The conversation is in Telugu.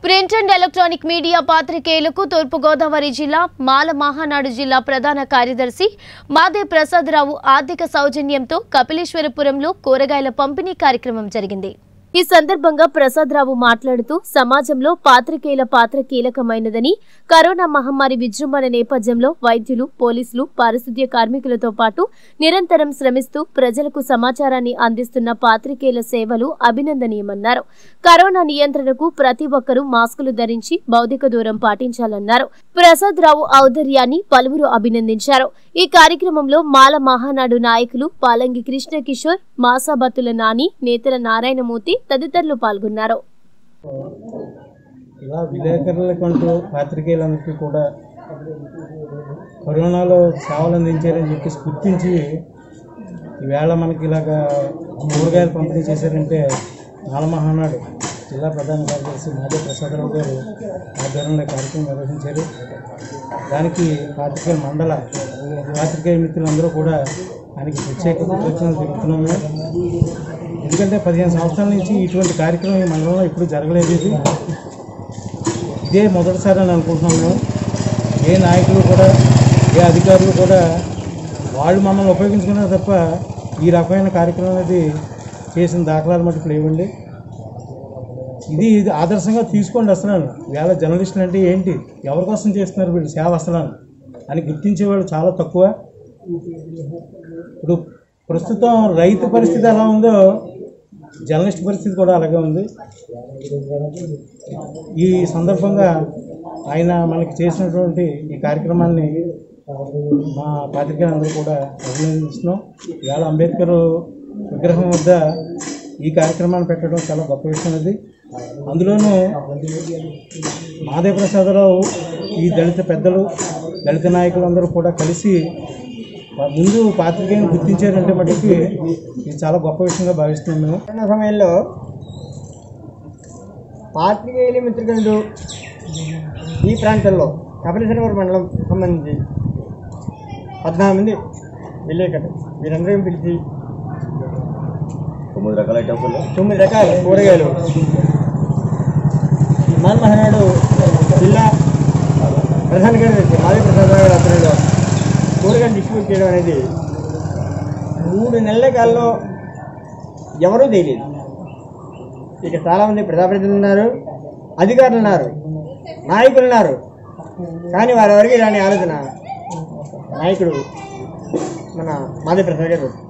ప్రింట్ అండ్ ఎలక్ట్రానిక్ మీడియా పాత్రికేయులకు తూర్పుగోదావరి జిల్లా మాల మహానాడు జిల్లా ప్రధాన కార్యదర్శి మాదే ప్రసాదరావు ఆర్థిక సౌజన్యంతో కపిలేశ్వరపురంలో కూరగాయల పంపిణీ కార్యక్రమం జరిగింది ఈ సందర్భంగా ప్రసాదరావు మాట్లాడుతూ సమాజంలో పాత్రికేయుల పాత్ర కీలకమైనదని కరోనా మహమ్మారి విజృంభణ నేపథ్యంలో వైద్యులు పోలీసులు పారిశుద్ధ్య కార్మికులతో పాటు నిరంతరం శ్రమిస్తూ ప్రజలకు సమాచారాన్ని అందిస్తున్న పాత్రికేయుల సేవలు అభినందనీయమన్నారు కరోనా నియంత్రణకు ప్రతి ఒక్కరూ మాస్కులు ధరించి భౌతిక దూరం పాటించాలన్నారు ప్రసాదరావు ఔదర్యాన్ని పలువురు అభినందించారు ఈ కార్యక్రమంలో మాల మహానాడు నాయకులు పాలంగి కృష్ణ కిషోర్ మాసాబత్తుల నాని నేతల నారాయణమూర్తి తదితరులు పాల్గొన్నారు ఇలా విలేకరులకంటూ పాత్రికేయులందరికీ కూడా కరోనాలో సేవలు అందించారని చెప్పి గుర్తించి ఈవేళ మనకి ఇలాగా కూరగాయలు పంపిణీ చేశారంటే నాలమహానాడు జిల్లా ప్రధాన కార్యదర్శి మాదే ప్రసాదరావు గారు ఆధ్వర్యంలో ఈ కార్యక్రమం నిర్వహించారు దానికి పాత్రికేయ మండల పాత్రికేయ మిత్రులందరూ కూడా ఆయనకి ప్రత్యేక కృతజ్ఞతలు తెలుపుతున్నాము ఎందుకంటే పదిహేను సంవత్సరాల నుంచి ఇటువంటి కార్యక్రమం ఈ మండలంలో ఎప్పుడు జరగలేదు ఇది ఇదే మొదటిసారి అని అనుకుంటున్నాం మేము ఏ నాయకులు కూడా ఏ అధికారులు కూడా వాళ్ళు మమ్మల్ని ఉపయోగించుకున్నారు తప్ప ఈ రకమైన కార్యక్రమం అనేది చేసిన దాఖలాలు మటుకు లేవండి ఇది ఇది ఆదర్శంగా తీసుకోండి అసలు వేళ జర్నలిస్టులు అంటే ఏంటి ఎవరి కోసం చేస్తున్నారు వీళ్ళు సేవ అసలు అని గుర్తించేవాళ్ళు చాలా తక్కువ ఇప్పుడు ప్రస్తుతం రైతు పరిస్థితి ఎలా ఉందో జర్నలిస్ట్ పరిస్థితి కూడా అలాగే ఉంది ఈ సందర్భంగా ఆయన మనకి చేసినటువంటి ఈ కార్యక్రమాన్ని మా పాత్రికేయులందరూ కూడా అభినందిస్తున్నాం ఇవాళ అంబేద్కర్ విగ్రహం వద్ద ఈ కార్యక్రమాన్ని పెట్టడం చాలా గొప్ప విషయం అది అందులోనూ మాదే ప్రసాదరావు ఈ దళిత పెద్దలు దళిత నాయకులందరూ కూడా కలిసి ముందు పాత్రికేయుని గుర్తించారంటే మటుకి ఇది చాలా గొప్ప విషయంగా భావిస్తున్నాం మేము కరోనా సమయంలో పాత్రికేయుల మిత్రులు ఈ ప్రాంతంలో కపిలేశ్వరపురం మండలం సంబంధించి పద్నాలుగు మంది విలేకరులు వీరందరం పిలిచి తొమ్మిది రకాల ఐటమ్స్ తొమ్మిది రకాల కూరగాయలు మన్మహనాడు జిల్లా ప్రధాన కార్యదర్శి మాధవి ప్రసాద్ గారి ఆధ్వర్యంలో కూరగాయలు డిస్ట్రిబ్యూట్ చేయడం అనేది మూడు నెలల కాలంలో ఎవరూ తెలియదు ఇక చాలామంది ప్రజాప్రతినిధులు ఉన్నారు అధికారులు ఉన్నారు నాయకులు ఉన్నారు కానీ వారెవరికి ఇలాంటి ఆలోచన నాయకుడు మన మాధవి ప్రసాద్ గారు